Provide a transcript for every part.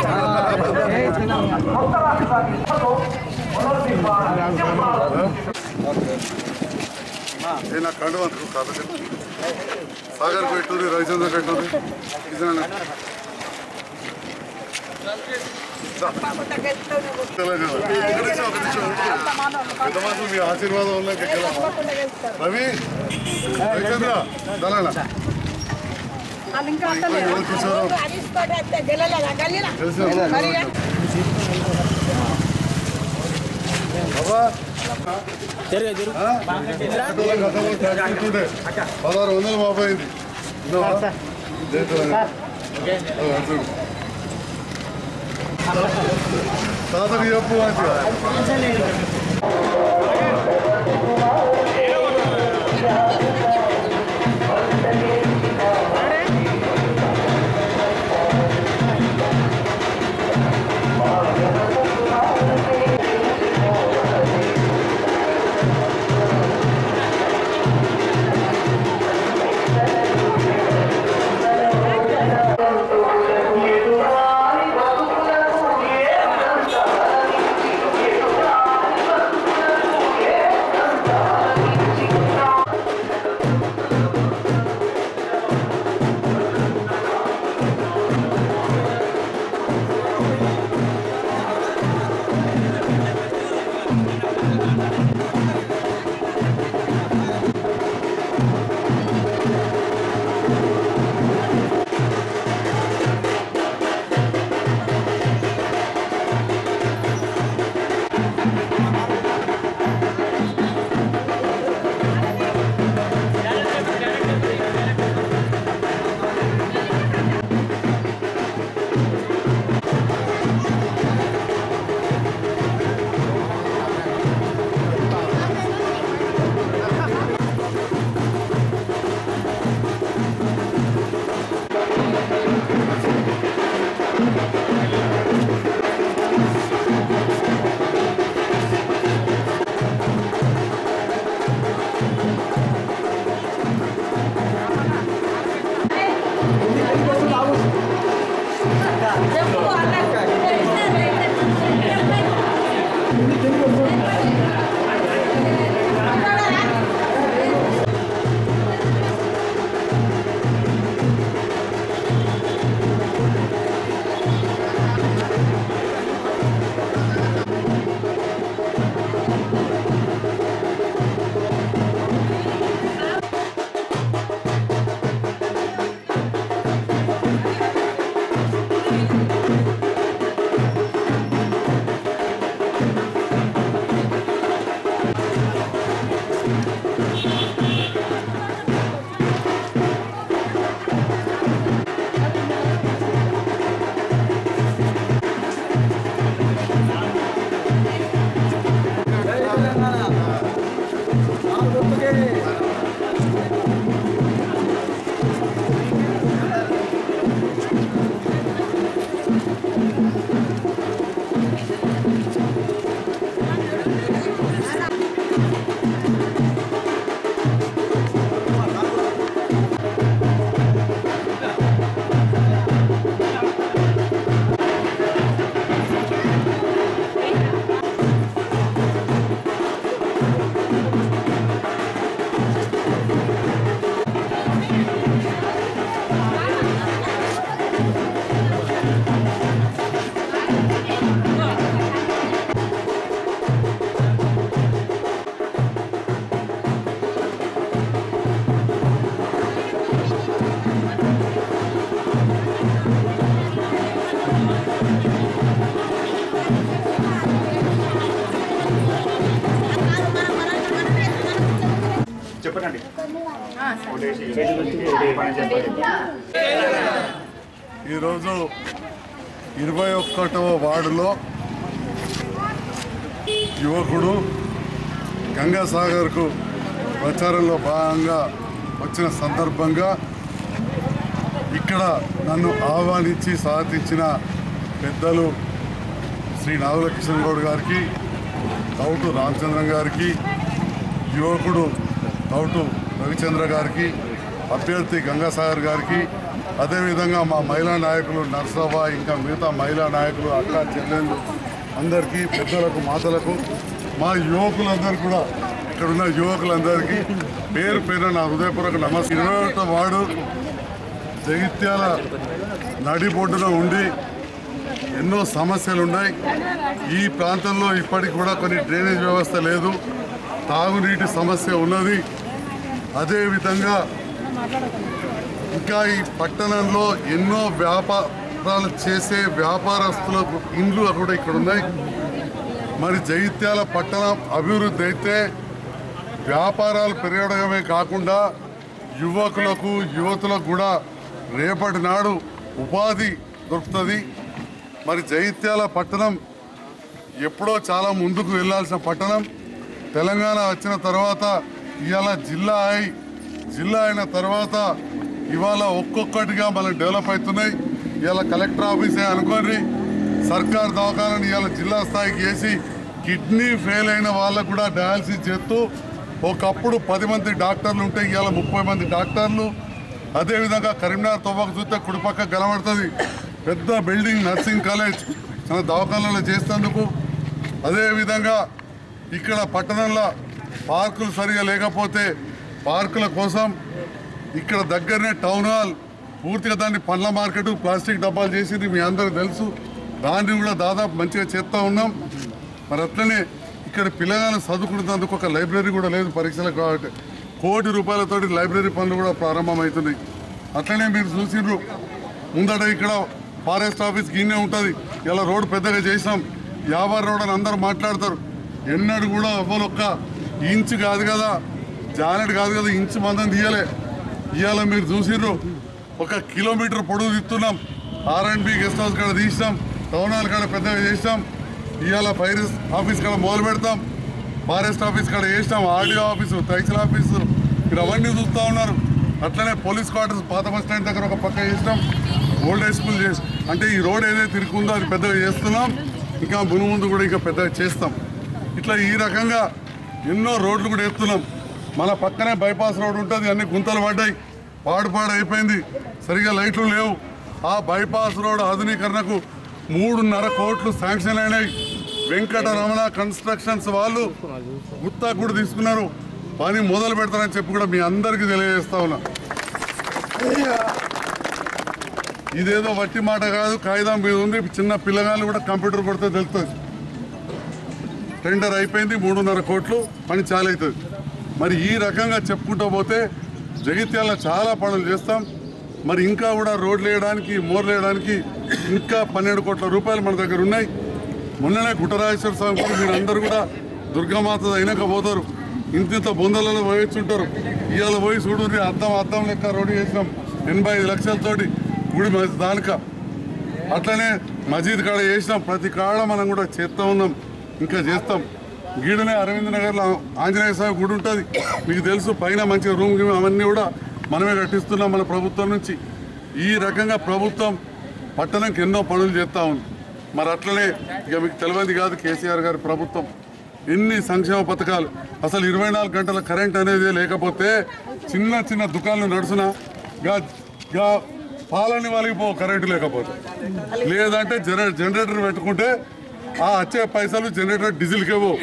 ಏನ ಕಂಡು ಬಂದ್ರು ಕಾಲದಲ್ಲಿ ಸಾಗರ್ ಕಟ್ಟೂರಿ ರವಿಚಂದ್ರ ಕಟ್ಟೂರಿ ಇದನ್ನ ఎంతమంది మీ ఆశీర్వాదం వల్ల గెలవా? రవి రవిచంద్ర దళాల కిషోరం బాబా ఆ? గతంలో ట్యాక్సీ ఉంటుండే. పదహారు వందలు మాపోయింది విన్నావా? జయతులంగా. ఆ, చూడు. తాతకి చెప్పు మంచిగా చెప్పండి ఈరోజు ఇరవై ఒక్కటవ వార్డులో యువకుడు గంగాసాగర్కు ప్రచారంలో భాగంగా వచ్చిన సందర్భంగా ఇక్కడ నన్ను ఆహ్వానించి సాధించిన పెద్దలు శ్రీ నాగుల కిషన్ గౌడ్ గారికి తౌటు రామచంద్రన్ గారికి యువకుడు తౌటు రవిచంద్ర గారికి అభ్యర్థి గంగాసాగర్ గారికి అదేవిధంగా మా మహిళా నాయకులు నర్సవ్వ ఇంకా మిగతా మహిళా నాయకులు అక్క చెల్లెళ్ళు అందరికీ పెద్దలకు మాతలకు మా యువకులందరూ కూడా ఇక్కడ ఉన్న యువకులందరికీ పేరు పేరు నా హృదయపూర్వక నమస్కారం ఇరవై ఒకటో వార్డు జగిత్యాల నడిబొడ్డున ఉండి ఎన్నో సమస్యలు ఉన్నాయి ఈ ప్రాంతంలో ఇప్పటికి కూడా కొన్ని డ్రైనేజ్ వ్యవస్థ లేదు తాగునీటి సమస్య ఉన్నది అదేవిధంగా ఇంకా ఈ పట్టణంలో ఎన్నో వ్యాపారాలు చేసే వ్యాపారస్తులకు ఇండ్లు కూడా ఇక్కడ ఉన్నాయి మరి జగిత్యాల పట్టణం అభివృద్ధి అయితే వ్యాపారాలు పెరగడమే కాకుండా యువకులకు యువతులకు కూడా రేపటి నాడు ఉపాధి దొరుకుతుంది మరి జగిత్యాల పట్టణం ఎప్పుడో చాలా ముందుకు వెళ్ళాల్సిన పట్టణం తెలంగాణ వచ్చిన తర్వాత ఇవాళ జిల్లా అయి జిల్లా అయిన తర్వాత ఇవాళ ఒక్కొక్కటిగా మనం డెవలప్ అవుతున్నాయి ఇవాళ కలెక్టర్ ఆఫీసే అనుకొని సర్కార్ దవాఖానాన్ని ఇవాళ జిల్లా స్థాయికి వేసి కిడ్నీ ఫెయిల్ అయిన వాళ్ళకు కూడా డయాలసిస్ చేస్తూ ఒకప్పుడు పది మంది డాక్టర్లు ఉంటే ఇవాళ ముప్పై మంది డాక్టర్లు అదేవిధంగా కరీంనగర్ తవ్వక చూస్తే కుడిపక్క కనబడుతుంది పెద్ద బిల్డింగ్ నర్సింగ్ కాలేజ్ మన దవాఖానాలో చేసేందుకు అదేవిధంగా ఇక్కడ పట్టణంలో పార్కులు సరిగా లేకపోతే పార్కుల కోసం ఇక్కడ దగ్గరనే టౌన్ హాల్ పూర్తిగా దాన్ని పండ్ల మార్కెట్ ప్లాస్టిక్ డబ్బాలు చేసింది మీ అందరికి తెలుసు దాన్ని కూడా దాదాపు మంచిగా చేస్తూ ఉన్నాం మరి అట్లనే ఇక్కడ పిల్లగాళ్ళు చదువుకునేందుకు ఒక లైబ్రరీ కూడా లేదు పరీక్షలకు కాబట్టి కోటి రూపాయలతోటి లైబ్రరీ పనులు కూడా ప్రారంభమవుతున్నాయి అట్లనే మీరు చూసిండ్రు ముందట ఇక్కడ ఫారెస్ట్ ఆఫీస్ గిన్నె ఉంటుంది ఇలా రోడ్డు పెద్దగా చేసినాం యాభై రోడ్ అని అందరూ మాట్లాడతారు ఎన్నడూ కూడా ఎవ్వరు ఒక్క ఇంచు కాదు కదా జానెట్ కాదు కదా ఇంచు మందం తీయలే ఇవాళ మీరు చూసిర్రు ఒక కిలోమీటర్ పొడవు తీస్తున్నాం R and B guest house కాడ తీసినాం టౌన్ హాల్ కాడ పెద్దగా చేసినాం ఇవాళ ఫైర్ ఆఫీస్ కాడ మొదలు పెడతాం ఫారెస్ట్ ఆఫీస్ కాడ వేసినాం ఆర్డీఓ ఆఫీసు తహసీల్ ఆఫీసు మీరు అవన్నీ చూస్తూ ఉన్నారు అట్లనే పోలీస్ క్వార్టర్స్ పాత బస్ స్టాండ్ దగ్గర ఒక పక్క చేసినాం ఓల్డ్ హై స్కూల్ చేసి అంటే ఈ రోడ్ ఏదైతే తిరుగుందో అది పెద్దగా చేస్తున్నాం ఇంకా మును ముందు కూడా ఇంకా పెద్దగా చేస్తాం ఇట్లా ఈ రకంగా ఎన్నో రోడ్లు కూడా వేస్తున్నాం మన పక్కనే బైపాస్ రోడ్ ఉంటుంది అన్ని గుంతలు పడ్డాయి పాడుపాడు అయిపోయింది సరిగా లైట్లు లేవు ఆ బైపాస్ రోడ్ ఆధునీకరణకు మూడున్నర కోట్లు శాంక్షన్ అయినాయి వెంకటరమణ కన్స్ట్రక్షన్స్ వాళ్ళు గుత్తా కూడా తీసుకున్నారు పని మొదలు పెడతారని చెప్పి కూడా మీ అందరికీ తెలియజేస్తా ఉన్నా ఇదేదో వట్టి మాట కాదు కాగితం మీద ఉంది చిన్న పిల్లగాళ్ళు కూడా కంప్యూటర్ కొడితే తెలుస్తుంది టెండర్ అయిపోయింది మూడున్నర కోట్లు పని చాలవుతుంది మరి ఈ రకంగా చెప్పుకుంటూ పోతే జగిత్యాల చాలా పనులు చేస్తాం మరి ఇంకా కూడా రోడ్లు వేయడానికి మోర్లు వేయడానికి ఇంకా పన్నెండు కోట్ల రూపాయలు మన దగ్గర ఉన్నాయి మొన్ననే గుట్టరాజేశ్వర స్వామి కూడా మీరు అందరూ కూడా దుర్గామాత అయినాక పోతారు ఇంత ఇంత బొందలలో పోయొచ్చుంటారు ఇవాళ పోయి చూడు అద్దం అద్దం లెక్క రోడ్డు చేసినాం ఎనభై ఐదు లక్షలతోటి గుడి మధ్య దానిక అట్లనే మజీద్ కాడ చేసినాం ప్రతి కాడ మనం కూడా చేస్తూ ఉన్నాం ఇంకా చేస్తాం గీడనే అరవింద్ నగర్లో ఆంజనేయ స్వామి గుడి ఉంటుంది మీకు తెలుసు పైన మంచిగా రూమ్ గిమ్ అవన్నీ కూడా మనమే కట్టిస్తున్నాం మన ప్రభుత్వం నుంచి ఈ రకంగా ప్రభుత్వం పట్టణంకి ఎన్నో పనులు చేస్తూ ఉంది మరి అట్లనే ఇక మీకు తెలియదు కాదు కేసీఆర్ గారి ప్రభుత్వం ఎన్ని సంక్షేమ పథకాలు అసలు ఇరవై నాలుగు గంటల కరెంట్ అనేది లేకపోతే చిన్న చిన్న దుకాణాలు నడుచున గా గా పాలని వాళ్ళకి కరెంటు లేకపోతే లేదంటే జన జనరేటర్ పెట్టుకుంటే ఆ వచ్చే పైసలు జనరేటర్ డీజిల్కే పోవు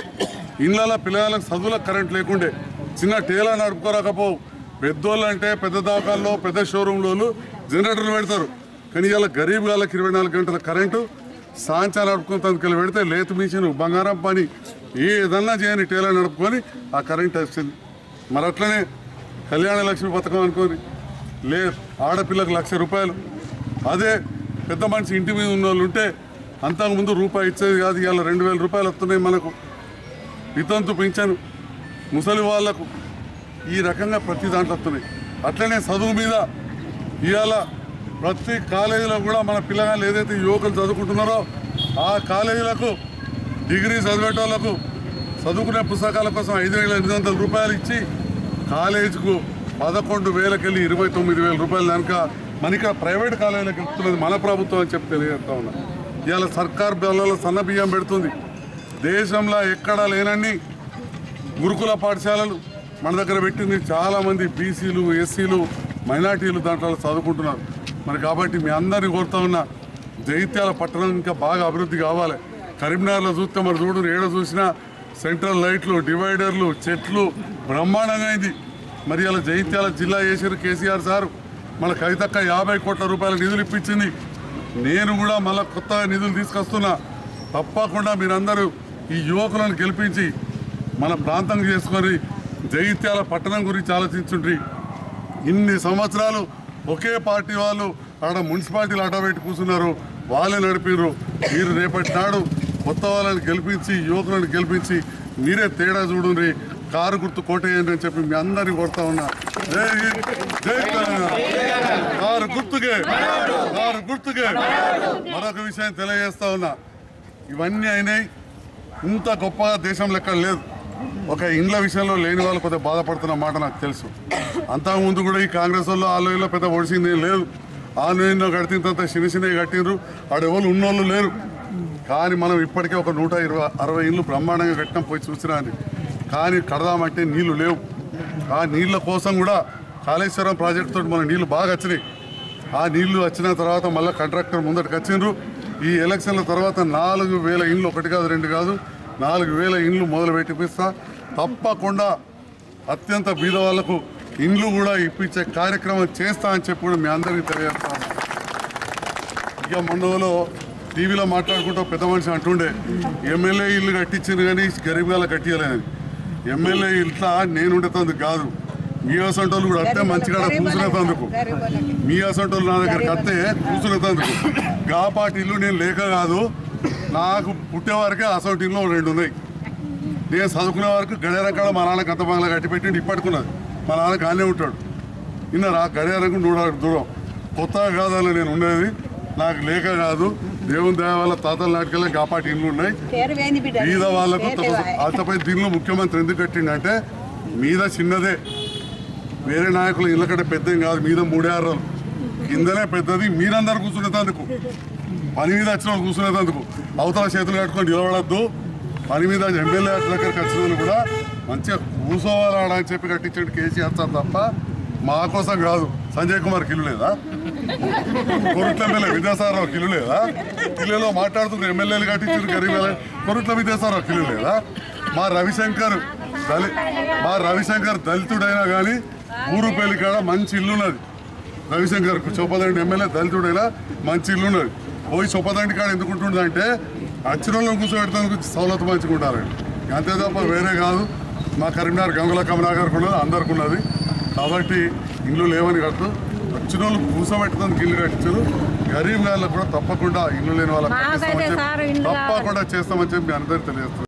ఇళ్ళ పిల్లలకు చదువులకు కరెంట్ లేకుండే చిన్న టేలా నడుపుకోరాకపోవు పెద్దోళ్ళు అంటే పెద్ద దాకాల్లో పెద్ద షోరూంలో జనరేటర్లు పెడతారు కానీ ఇవాళ గరీబ్ వాళ్ళకి ఇరవై నాలుగు గంటల కరెంటు సాంచా నడుపుకుని తనకెళ్ళి పెడితే లేతు మిషన్ బంగారం పని ఏదన్నా చేయని టేలా నడుపుకొని ఆ కరెంట్ వచ్చింది మరి అట్లనే కళ్యాణ లక్ష్మి పథకం అనుకోని లే ఆడపిల్లకు లక్ష రూపాయలు అదే పెద్ద మనిషి ఇంటి మీద ఉన్న వాళ్ళు ఉంటే అంతకుముందు రూపాయి ఇచ్చేది కాదు ఇవాళ రెండు వేల రూపాయలు వస్తున్నాయి మనకు వితంతు పింఛను ముసలి వాళ్లకు ఈ రకంగా ప్రతి దాంట్లో వస్తున్నాయి అట్లనే చదువు మీద ఇవాళ ప్రతి కాలేజీలో కూడా మన పిల్లగాళ్ళు ఏదైతే యువకులు చదువుకుంటున్నారో ఆ కాలేజీలకు డిగ్రీ చదివేటోళ్లకు చదువుకునే పుస్తకాల కోసం ఐదు వేల ఎనిమిది వందల రూపాయలు ఇచ్చి కాలేజీకు పదకొండు వేలకెళ్ళి ఇరవై తొమ్మిది వేల రూపాయలు కనుక మన ఇక్కడ ప్రైవేట్ కాలేజీలకు వెళ్తున్నది మన ప్రభుత్వం అని చెప్పి తెలియజేస్తా ఉన్నా ఇవాళ సర్కార్ బిల్లలో సన్న బియ్యం పెడుతుంది దేశంలో ఎక్కడా లేనన్ని గురుకుల పాఠశాలలు మన దగ్గర పెట్టింది చాలామంది బీసీలు ఎస్సీలు మైనార్టీలు దాంట్లో చదువుకుంటున్నారు మరి కాబట్టి మీ అందరిని కోరుతా ఉన్నా జైత్యాల పట్టణం ఇంకా బాగా అభివృద్ధి కావాలి కరీంనగర్లో చూస్తే మరి చూడు ఏడ చూసినా సెంట్రల్ లైట్లు డివైడర్లు చెట్లు బ్రహ్మాండంగా అయింది మరి అలా జైత్యాల జిల్లా చేసారు కేసీఆర్ సార్ మన కవితక్క యాభై కోట్ల రూపాయల నిధులు ఇప్పించింది నేను కూడా మళ్ళీ కొత్తగా నిధులు తీసుకొస్తున్నా తప్పకుండా మీరందరూ ఈ యువకులను గెలిపించి మన ప్రాంతం చేసుకొని జగిత్యాల పట్టణం గురించి ఆలోచించుండ్రి ఇన్ని సంవత్సరాలు ఒకే పార్టీ వాళ్ళు ఆడ మున్సిపాలిటీలు అడ్డబెట్టి కూర్చున్నారు వాళ్ళే నడిపిర్రు మీరు రేపటి నాడు కొత్త వాళ్ళని గెలిపించి యువకులను గెలిపించి మీరే తేడా చూడండి కారు గుర్తు కోటేయండి అని చెప్పి మీ అందరినీ కొడతా ఉన్నా జై హింద్, జై తెలంగాణ కారు గుర్తుకే కారు గుర్తుకే మరొక విషయం తెలియజేస్తా ఉన్నా ఇవన్నీ అయినాయి ఇంత గొప్పగా దేశంలో ఎక్కడ లేదు ఒక ఇండ్ల విషయంలో లేని వాళ్ళు కొద్దిగా బాధపడుతున్న మాట నాకు తెలుసు అంతకుముందు కూడా ఈ కాంగ్రెస్ వాళ్ళు ఆలోచనలో పెద్ద ఒడిసింది ఏం లేదు ఆన్లైన్లో కట్టిన తర్వాత చిన్న చిన్నవి కట్టిండ్రు ఆడెవరు ఉన్నోళ్ళు లేరు కానీ మనం ఇప్పటికే ఒక నూట ఇరవై అరవై ఇండ్లు బ్రహ్మాండంగా కట్టినాం పోయి చూసినా అని కానీ కడదామంటే నీళ్లు లేవు ఆ నీళ్ళ కోసం కూడా కాళేశ్వరం ప్రాజెక్ట్ తోటి మన నీళ్లు బాగా వచ్చినాయి ఆ నీళ్లు వచ్చిన తర్వాత మళ్ళీ కాంట్రాక్టర్ ముందటికి వచ్చిండ్రు ఈ ఎలక్షన్ల తర్వాత నాలుగు వేల ఇండ్లు ఒకటి కాదు రెండు కాదు నాలుగు వేల ఇండ్లు మొదలు పెట్టిపిస్తా తప్పకుండా అత్యంత బీద వాళ్లకు ఇండ్లు కూడా ఇప్పించే కార్యక్రమం చేస్తా అని చెప్పి కూడా మీ అందరికీ తెలియజేస్తాను ఇక మొన్నలో టీవీలో మాట్లాడుకుంటూ పెద్ద మనిషి అంటుండే ఎమ్మెల్యే ఇల్లు కట్టించింది కానీ గరీబ్ గాల కట్టియలేదని ఎమ్మెల్యే ఇట్లా నేను ఉండేందుకు కాదు మీ అసంటోళ్ళు కూడా అత్తే మంచిగా కూర్చునేందుకు మీ అసంటోళ్ళు నా దగ్గరికి వస్తే కూర్చునేందుకు గాపాటి ఇల్లు నేను లేక కాదు నాకు పుట్టే వరకే అసంటి ఇల్లు రెండు ఉన్నాయి నేను చదువుకునే వరకు గడియారం కాడ మా నాన్న గత బంగ్లా కట్టి పెట్టి ఇప్పటికున్నది మా నాన్న కానే ఉంటాడు విన్నారా గడియారంకు నూడ దూరం కొత్తగా కాదని నేను ఉండేది నాకు లేక కాదు దేవుని దయ వల్ల తాతల నాటికెళ్ళి కాపాటి ఇండ్లు ఉన్నాయి పేరువేంది బిడ్డ మీద వాళ్ళకు పేరు తేవా. అంతపై దీనిలో ముఖ్యమంత్రి ఎందుకు కట్టిండంటే మీద చిన్నదే వేరే నాయకులు ఇళ్ళ కంటే పెద్ద కాదు మీద మూడేళ్ళు కిందనే పెద్దది మీరందరూ కూర్చునేందుకు పని మీద వచ్చిన వాళ్ళు కూర్చునేందుకు అవతల చేతులు కట్టుకొని నిలబడద్దు పని మీద ఎమ్మెల్యే దగ్గరికి వచ్చిన వాళ్ళు కూడా మంచిగా కూర్చోవాలి ఆడ అని చెప్పి కట్టించాడు కేసీఆర్ సార్ తప్ప మా కోసం కాదు సంజయ్ కుమార్ కిల్లు లేదా కొరుట్ల ఎమ్మెల్యే విద్యాసాగరరావు కిల్లు లేదా కిల్లులో మాట్లాడుతున్న ఎమ్మెల్యేలు కట్టించారు గరీబ్ కొరుట్ల విద్యాసాగరరావు కిల్లు లేదా మా రవిశంకర్ దళి మా రవిశంకర్ దళితుడైనా కానీ ఊరు పెళ్లి కాడ మంచి ఇల్లు ఉన్నది రవిశంకర్ చొప్పదండి ఎమ్మెల్యే దళితుడైనా మంచి ఇల్లు ఉన్నది పోయి చొప్పదండి కాడ ఎందుకు ఉంటుండే అంటే వచ్చిన వాళ్ళని కూర్చోబెడతానికి సౌలత మంచిగా ఉంటారండి అంతే తప్ప వేరే కాదు మా కరీంనగర్ గంగుల కమలాగర్కి ఉన్నది అందరికి ఉన్నది కాబట్టి ఇల్లు లేవని కట్టు వచ్చిన వాళ్ళు కూర్చోబెట్టడానికి ఇల్లు కట్టించారు గరీబ్ గాళ్ళకు కూడా తప్పకుండా ఇల్లు లేని వాళ్ళకి మాకైతే కట్టిస్తామని చెప్పి సార్ ఇల్లు కావాలి. తప్పకుండా చేస్తామని చెప్పి మీ అందరికీ తెలియజేస్తున్నాను